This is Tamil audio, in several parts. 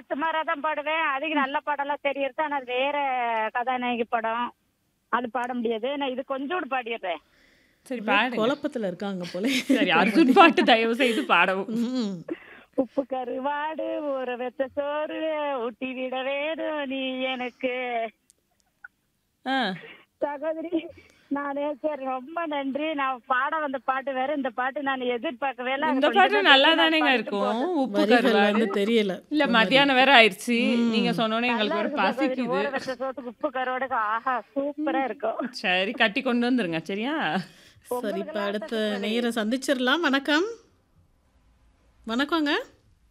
சுமாரா தான் பாடுவேன் அதிக நல்ல பாடலாம் தெரியுது ஆனா அது வேற கதாநாயகி படம் அது பாட முடியாது நான் இது கொஞ்சோடு பாடிடுறேன் சரி பாடுங்க குழப்பத்துல இருக்காங்க போல சரி அர்ஜுன் பாட்டு தயவு செய்து பாடவும் ம். உப்பு கருவாடு ஒரு வெத்த சோறு ஊட்டி விட வேணும் நீ எனக்கு ஆ சகோதரி நானே சரி ரொம்ப நன்றி நான் பாட வந்த பாட்டு வேற இந்த பாட்டு நான் எதிர்பார்க்கவே இல்லை. அது இந்த கொஞ்சம் பாட்டு தான் நல்லா தெரியும். நான் தானேங்க பாடிட்டு இருக்கும் போனேன். உப்பு வரிகள் கருவாடு வந்து தெரியல இல்ல மத்தியானம் வேற ஆயிடுச்சு நீங்க சொன்னோன்னே நல்லா எங்களுக்கு வேற இருக்கு சகோதரி. பசிக்குது ஊற வச்ச சோத்துக்கு உப்பு கருவாடுக்கு ஆஹா சூப்பரா இருக்கும் சரி கட்டி கொண்டு வந்துருங்க சரியா சரி இப்ப அடுத்த நேர சந்திச்சிடலாம் வணக்கம் வணக்கங்க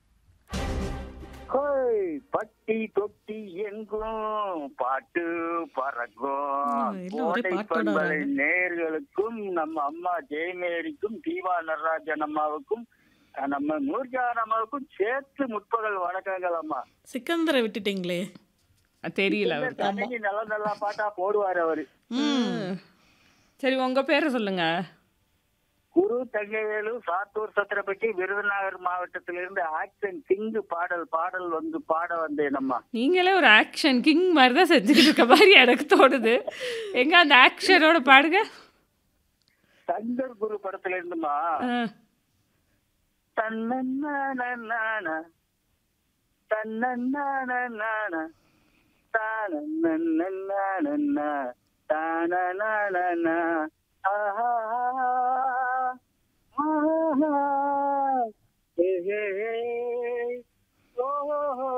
ஹோய் பட்டி தொட்டி எங்கும் பாட்டு பறக்கும் ம், எல்லாம் ஒரே கோடை பாட்டோட பண்பலை வராங்க. நேர்களுக்கும் நம்ம அம்மா ஜெயமேரிக்கும் தீபா நடராஜன் அம்மாவுக்கும் அஹ், நம்ம நூர்ஜான் அம்மாவுக்கும் சேர்த்து முற்பகல் வணக்கங்கள் அம்மா சிக்கந்தரை விட்டுட்டீங்களே அஹ் தெரியல அவருக்கு கடைக்கு நல்ல நல்ல பாட்டா போடுவாரு அவரு ம் சரி உங்க பேரை சொல்லுங்க குரு தங்கவேலு சாத்தூர் சத்திரப்பட்டி விருதுநகர் மாவட்டத்திலிருந்து ஆக்சன் கிங்கு பாடல் பாடல் வந்து பாட வந்தேன் அம்மா நீங்களே ஒரு ஆக்ஷன் கிங் மாதிரி தான் செஞ்சுக்கிட்டு இருக்க மாதிரி எனக்கு தோணுது எங்க அந்த ஆக்ஷனோட பாடுங்க சங்கர் குரு படத்துல இருந்துமா ஆ. தன்னன்னானன்னான, தன்னன்னானன்னான, தானன்னன்னானன்னா, தானனானனா, ஆஹா, ஆஹா, ஏ, ஏ, ஏ, ஓஹோ.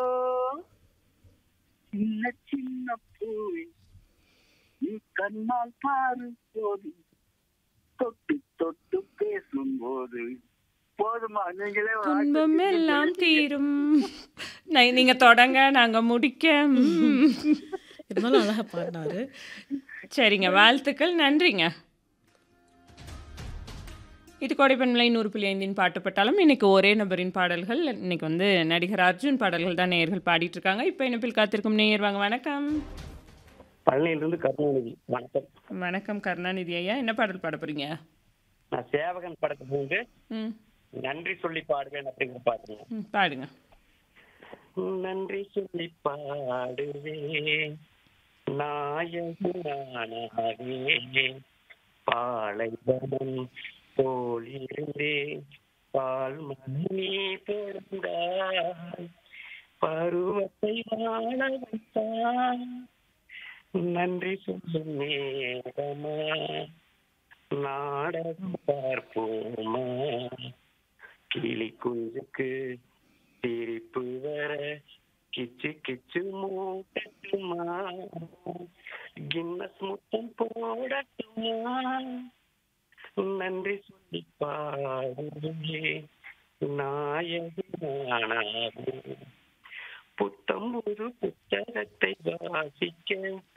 சின்ன சின்ன பூவே நீ கண்ணால் பாரு போது தொட்டு தொட்டு பேசும்போது போதுமா நீங்களே ஒரு துன்பம் ஆட்சி எல்லாம் தீரும் நை- நீங்க தொடங்க நாங்க முடிக்க ம். இருந்தாலும் அழகா பாடினாரு சரிங்க வாழ்த்துக்கள் நன்றிங்க இது கோடைப்பண்பலை நூறு புள்ளி ஐந்தின் பாட்டுப்பட்டாலும் இன்னைக்கு ஒரே நபரின் பாடல்கள் இன்னைக்கு வந்து நடிகர் அர்ஜுன் பாடல்கள் தான் நேயர்கள் பாடிட்டு இருக்காங்க இப்போ இணைப்பில் காத்திருக்கும் நேயர் வாங்க வணக்கம் பழனியிலிருந்து கருணாநிதி வணக்கம் வணக்கம் கருணாநிதி ஐயா என்ன பாடல் பாட போறீங்க நான் சேவகன் படத்துக்கு வந்து ம் நன்றி சொல்லி பாடுவேன் அப்படிங்கிற பாட்டுங்க ம், பாடுங்க நன்றி சொல்லி பாடுவேன் நாயகனாகவே பாலைவனம் போலிருந்தேன் பால் மணி பொருந்தாய் பருவத்தை வாழ வைத்தாய் நன்றி சொல்லும் நேரமா நாடகம் பார்ப்போமா கிளி குஞ்சுக்கு சிரிப்பு வர கிச்சு கிச்சு மூட்டட்டுமா கின்னஸ் முத்தம் போடட்டுமா நன்றி சொல்லி பாடுவே நாயகனானாவே புத்தம் ஒரு புத்தகத்தை வாசிக்க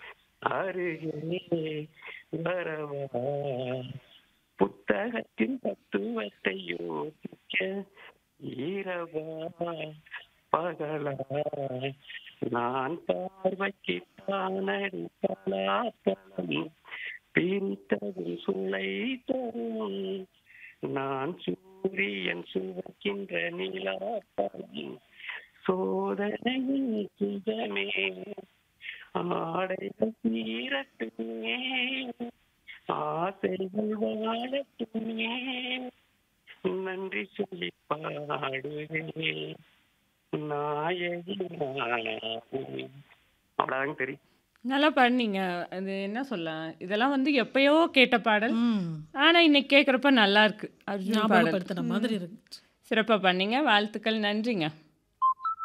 அருகே வரவா புத்தகத்தின் தத்துவத்தை யோசிக்க இரவா பகலா நான் பார்வைக்கு தானடி பலாப்பழம் பிரித்ததும் சுளை தரும் நான் சூரியன் சுவைக்கின்ற நிலாப்பழம் சோதனையின் சுகமே ஆடைகள் தீரட்டுமே ஆசைகள் வாழட்டுமே நன்றி சொல்லி பாடுவேன் நாயகி அவ்வளவுதாங்க தெரியும் நல்லா பாடுனீங்க அது என்ன சொல்ல இதெல்லாம் வந்து எப்பயோ கேட்ட பாடல் ம் ஆனா இன்னைக்கு கேட்குறப்ப நல்லா இருக்கு அர்ஜுன் பாடல் ஞாபகப்படுத்தின மாதிரி இருக்கு சிறப்பா பண்ணீங்க வாழ்த்துக்கள் நன்றிங்க